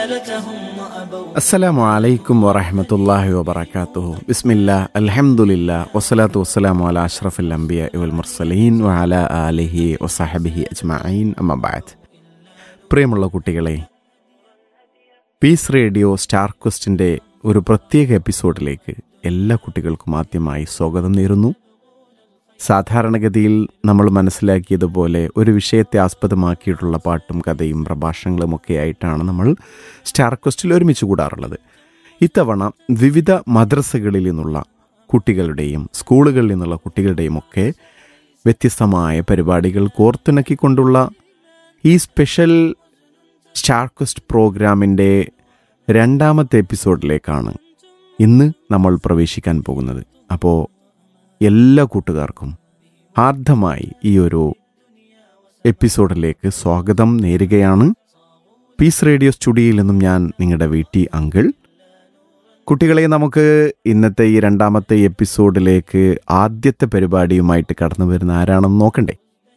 അസ്സലാമു അലൈക്കും വറഹമത്തല്ലാഹി വബർക്കാത്തുഹു ബിസ്മില്ലാ അൽഹംദുലില്ലാ വസ്സലാത്തു വസ്സലാമു അല അഷ്റഫുൽ അംബിയ വൽ മുർസലീൻ വഅല ആലിഹി വസഹബിഹി അജ്മഈൻ അമ്മ ബഅദ് പ്രിയമുള്ള കുട്ടികളെ പീസ് റേഡിയോ സ്റ്റാർ ക്വസ്റ്റിൻ്റെ ഒരു പ്രത്യേക എപ്പിസോഡിലേക്ക് എല്ലാ കുട്ടികൾക്കും ആദ്യമായി സ്വാഗതം നേരുന്നു സാധാരണഗതിയിൽ നമ്മൾ മനസ്സിലാക്കിയതുപോലെ ഒരു വിഷയത്തെ ആസ്പദമാക്കിയിട്ടുള്ള പാട്ടും കഥയും പ്രഭാഷണങ്ങളും ഒക്കെ ആയിട്ടാണ് നമ്മൾ സ്റ്റാർ ക്വസ്റ്റിൽ ഒരുമിച്ച് കൂടാറുള്ളത് ഇത്തവണ വിവിധ മദ്രസകളിൽ നിന്നുള്ള കുട്ടികളുടെയും സ്കൂളുകളിൽ നിന്നുള്ള കുട്ടികളുടെയും ഒക്കെ വ്യത്യസ്തമായ പരിപാടികൾ കോർത്തിണക്കിക്കൊണ്ടുള്ള ഈ സ്പെഷ്യൽ സ്റ്റാർ ക്വസ്റ്റ് പ്രോഗ്രാമിൻ്റെ രണ്ടാമത്തെ എപ്പിസോഡിലേക്കാണ് ഇന്ന് നമ്മൾ പ്രവേശിക്കാൻ പോകുന്നത് അപ്പോൾ എല്ലാ കൂട്ടുകാർക്കും ആർദ്രമായി ഈ ഒരു എപ്പിസോഡിലേക്ക് സ്വാഗതം നേരുകയാണ് പീസ് റേഡിയോ സ്റ്റുഡിയോയിൽ നിന്നും ഞാൻ നിങ്ങളുടെ വീട്ടി അങ്കിൾ കുട്ടികളെ നമുക്ക് ഇന്നത്തെ ഈ രണ്ടാമത്തെ എപ്പിസോഡിലേക്ക് ആദ്യത്തെ പരിപാടിയുമായിട്ട് കടന്നു വരുന്ന ആരാണെന്ന് നോക്കണ്ടേ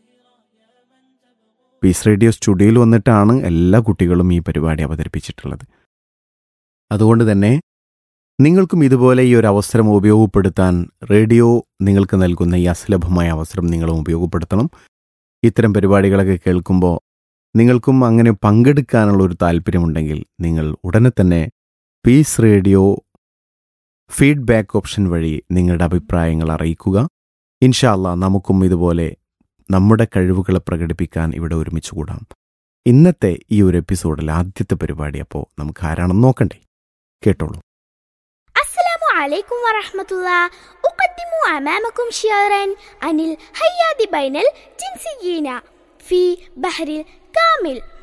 പീസ് റേഡിയോ സ്റ്റുഡിയോയിൽ വന്നിട്ടാണ് എല്ലാ കുട്ടികളും ഈ പരിപാടി അവതരിപ്പിച്ചിട്ടുള്ളത് അതുകൊണ്ട് തന്നെ നിങ്ങൾക്കും ഇതുപോലെ ഈ ഒരു അവസരം ഉപയോഗപ്പെടുത്താൻ റേഡിയോ നിങ്ങൾക്ക് നൽകുന്ന ഈ അസുലഭമായ അവസരം നിങ്ങളും ഉപയോഗപ്പെടുത്തണം ഇത്തരം പരിപാടികളൊക്കെ കേൾക്കുമ്പോൾ നിങ്ങൾക്കും അങ്ങനെ പങ്കെടുക്കാനുള്ള ഒരു താല്പര്യമുണ്ടെങ്കിൽ നിങ്ങൾ ഉടനെ തന്നെ പീസ് റേഡിയോ ഫീഡ്ബാക്ക് ഓപ്ഷൻ വഴി നിങ്ങളുടെ അഭിപ്രായങ്ങൾ അറിയിക്കുക ഇൻഷാല്ല നമുക്കും ഇതുപോലെ നമ്മുടെ കഴിവുകളെ പ്രകടിപ്പിക്കാൻ ഇവിടെ ഒരുമിച്ച് കൂടാം ഇന്നത്തെ ഈ ഒരു എപ്പിസോഡിൽ ആദ്യത്തെ പരിപാടി അപ്പോൾ നമുക്ക് ആരാണെന്ന് നോക്കണ്ടേ കേട്ടോളൂ السلام عليكم ورحمة الله أقدم أمامكم شعرا عن الحياة بين الجنسيين في بحر الكامل